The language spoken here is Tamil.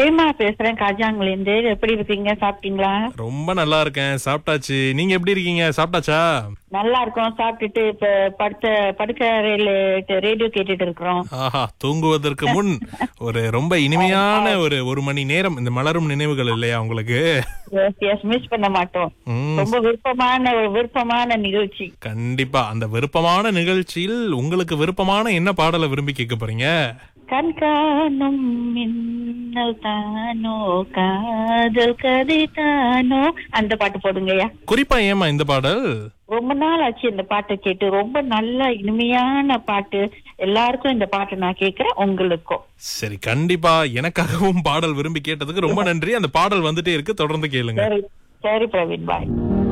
பிரேமா பேசுறேன் காஜாங்கல இருந்து எப்படி இருக்கீங்க சாப்பிட்டீங்களா ரொம்ப நல்லா இருக்கேன் சாப்பிட்டாச்சு நீங்க எப்படி இருக்கீங்க சாப்பிட்டாச்சா நல்லா இருக்கோம் சாப்பிட்டுட்டு இப்ப படுத்த படுக்க ரேடியோ கேட்டுட்டு இருக்கிறோம் ஆஹா தூங்குவதற்கு முன் ஒரு ரொம்ப இனிமையான ஒரு ஒரு மணி நேரம் இந்த மலரும் நினைவுகள் இல்லையா உங்களுக்கு எஸ் மிஸ் பண்ண மாட்டோம் ம், ரொம்ப விருப்பமான ஒரு விருப்பமான நிகழ்ச்சி கண்டிப்பா அந்த விருப்பமான நிகழ்ச்சியில் உங்களுக்கு விருப்பமான என்ன பாடலை விரும்பி கேட்க போறீங்க கண்காணும் மின்னல் தானோ காதல் கதை தானோ அந்த பாட்டு போடுங்கய்யா குறிப்பா ஏமா இந்த பாடல் ரொம்ப நாள் ஆச்சு இந்த பாட்டை கேட்டு ரொம்ப நல்ல இனிமையான பாட்டு எல்லாருக்கும் இந்த பாட்டை நான் கேக்குறேன் உங்களுக்கும் சரி கண்டிப்பா எனக்காகவும் பாடல் விரும்பி கேட்டதுக்கு ரொம்ப நன்றி அந்த பாடல் வந்துட்டே இருக்கு தொடர்ந்து கேளுங்க சரி சரி பிரவீன் பாய்